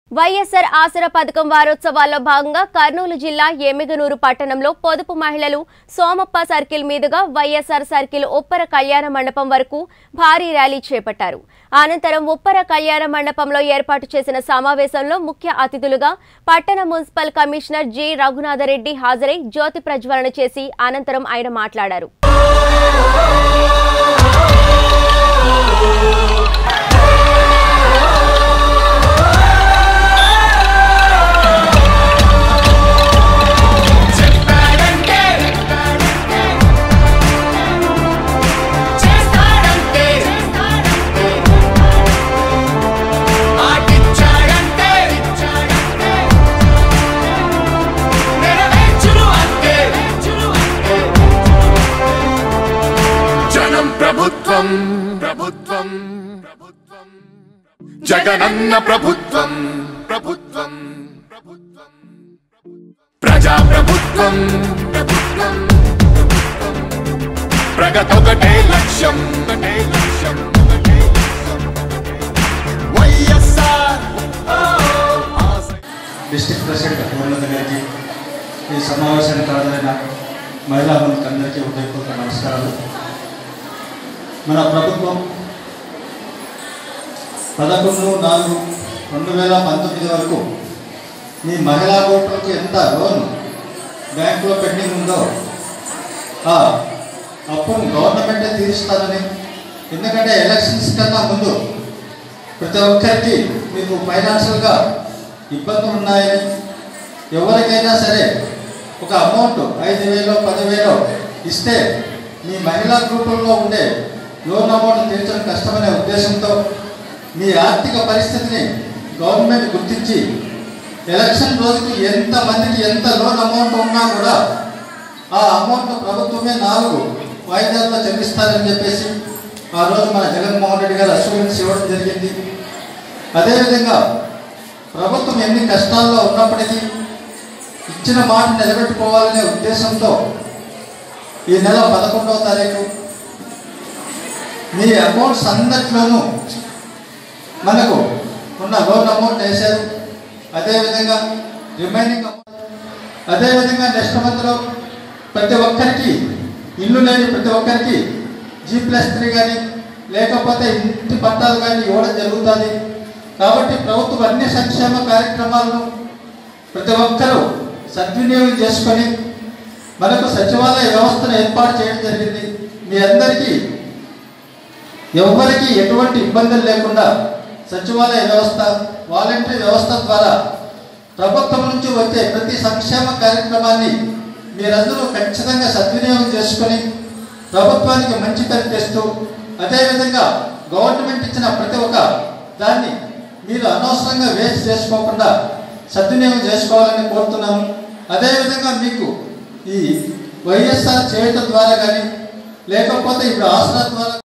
వైఎస్ఆర్ ఆసరా పథకం వారోత్సవాల్లో భాగంగా కర్నూలు జిల్లా ఎమ్మిగనూరు పట్టణంలో పొదుపు మహిళలు సోమప్ప సర్కిల్ మీదుగా వైఎస్ఆర్ సర్కిల్ ఉప్పర కళ్యాణ మండపం వరకు భారీ ర్యాలీ చేపట్టారు అనంతరం ఉప్పర కళ్యాణ మండపంలో ఏర్పాటు చేసిన సమావేశంలో ముఖ్య అతిథులుగా పట్టణ మున్సిపల్ కమిషనర్ జి రఘునాథరెడ్డి హాజరై జ్యోతి ప్రజ్వలన చేసి అనంతరం ఆయన మాట్లాడారు చెప్పాడంటే చేస్తాడంటే మాటిచ్చాడంటే నెరవేర్చును అంతే జనం ప్రభుత్వం ప్రభుత్వం ప్రభుత్వం జగనన్న ప్రభుత్వం ప్రభుత్వం ప్రభుత్వం ప్రజా ప్రభుత్వం ప్రభుత్వం ప్రభుత్వం. ప్రగతొకటే లక్ష్యం ఒకటే లక్ష్యం ఒకటే లక్ష్యం. వైఎస్ఆర్ ఓ, ఆశ- డిస్ట్రిక్ట్ ప్రెసిడెంట్ ఉన్నత గారికి ఈ సమావేశానికి హాజరైన మహిళా మంత్రికి అందరికీ ఉదయపూర్వక నమస్కారాలు మన ప్రభుత్వం పదకొండు నాలుగు రెండు వేల పంతొమ్మిది వరకు మీ మహిళా ఓటర్లకు ఎంత లోన్ బ్యాంకులో పెండింగ్ ఉందో ఆ అప్పును గవర్నమెంటే తీరుస్తానని ఎందుకంటే ఎలక్షన్స్ కన్నా ముందు ప్రతి ఒక్కరికి మీకు ఫైనాన్షియల్గా ఇబ్బందులు ఉన్నాయని ఎవరికైనా సరే ఒక అమౌంట్ ఐదు వేలు పదివేలు ఇస్తే మీ మహిళా గ్రూపుల్లో ఉండే లోన్ అమౌంట్ తీర్చడం కష్టమనే ఉద్దేశంతో మీ ఆర్థిక పరిస్థితిని గవర్నమెంట్ గుర్తించి ఎలక్షన్ రోజుకి ఎంత మందికి ఎంత లోన్ అమౌంట్ ఉన్నా కూడా ఆ అమౌంట్ ప్రభుత్వమే నాలుగు వాయిదాల్లో చెల్లిస్తారని చెప్పేసి ఆ రోజు మన జగన్మోహన్ రెడ్డి గారు అష్యూరెన్స్ ఇవ్వడం జరిగింది అదేవిధంగా ప్రభుత్వం ఎన్ని కష్టాల్లో ఉన్నప్పటికీ ఇచ్చిన మాట నిలబెట్టుకోవాలనే ఉద్దేశంతో ఈ నెల పదకొండవ తారీఖు మీ అకౌంట్స్ అందట్లోనూ మనకు ఉన్న లోన్ అమౌంట్ వేశారు అదేవిధంగా రిమైనింగ్ అమౌంట్ అదేవిధంగా నెక్స్ట్ మంత్లో ప్రతి ఒక్కరికి ఇల్లు లేని ప్రతి ఒక్కరికి జీ ప్లస్ త్రీ కానీ లేకపోతే ఇంటి పట్టాలు కానీ ఇవ్వడం జరుగుతుంది కాబట్టి ప్రభుత్వం అన్ని సంక్షేమ కార్యక్రమాలను ప్రతి ఒక్కరూ సద్వినియోగం చేసుకొని మనకు సచివాలయ వ్యవస్థను ఏర్పాటు చేయడం జరిగింది మీ అందరికీ ఎవరికి ఎటువంటి ఇబ్బందులు లేకుండా సచివాలయ వ్యవస్థ వాలంటరీ వ్యవస్థ ద్వారా ప్రభుత్వం నుంచి వచ్చే ప్రతి సంక్షేమ కార్యక్రమాన్ని మీరందరూ ఖచ్చితంగా సద్వినియోగం చేసుకొని ప్రభుత్వానికి మంచి పేరు తెస్తూ అదేవిధంగా గవర్నమెంట్ ఇచ్చిన ప్రతి ఒక్క దాన్ని మీరు అనవసరంగా వేస్ట్ చేసుకోకుండా సద్వినియోగం చేసుకోవాలని కోరుతున్నాను అదేవిధంగా మీకు ఈ వైఎస్ఆర్ చేయటం ద్వారా కానీ లేకపోతే ఇప్పుడు ఆసరా ద్వారా